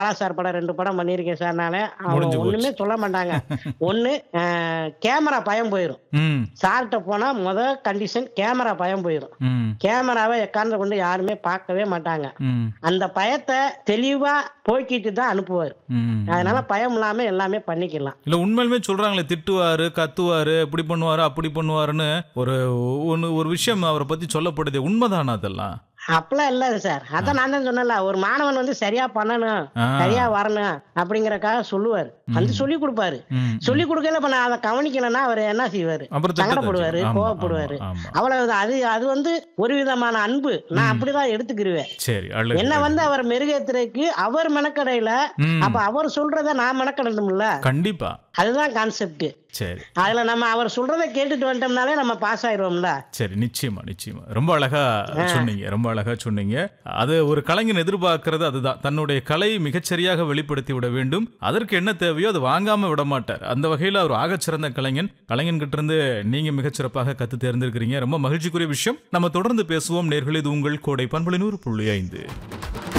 Bala sir படம் ரெண்டு படம் பண்ணியிருக்கேன் சார் நானு அவங்க முடிஞ்சு போச்சு. ஒண்ணுமே சொல்ல மாட்டாங்க ஒண்ணு கேமரா பயம் போயிரும் ம் சார்கிட்ட போனா முத கண்டிஷன் கேமரா பயம் போயிரும் ம் கேமராவை எக்காந்து கொண்டு யாருமே பார்க்கவே மாட்டாங்க ம் அந்த பயத்தை தெளிவா போக்கிட்டு தான் அனுப்புவார் ம் அதனால பயம் இல்லாம எல்லாமே பண்ணிக்கலாம் இல்ல உண்மையிலுமே சொல்றாங்களே திட்டுவாரு கத்துவாரு இப்படி பண்ணுவாரு அப்படி பண்ணுவாருன்னு ஒரு ஒன்னு ஒரு விஷயம் அவரை பத்தி சொல்லப்படுது உண்மைதானா அதெல்லாம் அப்பெல்லாம் இல்ல சார் அதான் நான் தான் சொன்னல ஒரு மாணவன் வந்து சரியா பண்ணணும் ஆ. சரியா வரணும் அப்படிங்கறக்காக சொல்லுவாரு வந்து சொல்லி கொடுப்பாரு ம். சொல்லி கொடுக்கல இப்ப நான் அதை கவனிக்கலன்னா அவர் என்ன செய்வாரு அப்புறம் திட்டத்தை சங்கடப்படுவாரு வச்சு. ஆமா, கோவப்படுவாரு ஆமா, ஆமா. அவ்வளவுதான் அது அது வந்து ஒரு விதமான அன்பு நான் அப்படிதான் எடுத்துக்கிருவேன் சரி அழகு என்ன வந்து அவர் மெருகேத்துறதுக்கு அவர் மெனக்கடையில ம். அப்ப அவர் சொல்றத நான் மெனக்கடணும்ல கண்டிப்பா அதுதான் கான்செப்ட் சரி அதுல நம்ம அவர் சொல்றத கேட்டுட்டு வந்துட்டோம்னாலே நம்ம பாஸ் ஆயிடுவோம்ல சரி நிச்சயமா நிச்சயமா ரொம்ப அழகா சொன்னீங்க ரொம்ப அழகா சொன்னீங்க அது ஒரு கலைஞன் எதிர்பார்க்கிறது அதுதான் தன்னுடைய கலை மிகச்சரியாக வெளிப்படுத்தி விட வேண்டும் அதற்கு என்ன தேவையோ அது வாங்காம விட மாட்டார் அந்த வகையில் அவர் ஆகச்சிறந்த கலைஞன் கலைஞன் கிட்ட இருந்து நீங்க மிகச்சிறப்பாக கத்து தேர்ந்திருக்கிறீங்க ரொம்ப மகிழ்ச்சிக்குரிய விஷயம் நம்ம தொடர்ந்து பேசுவோம் நேர்கள் இது உங்கள் கோடை பண்புலினூறு புள்ளி ஐந்து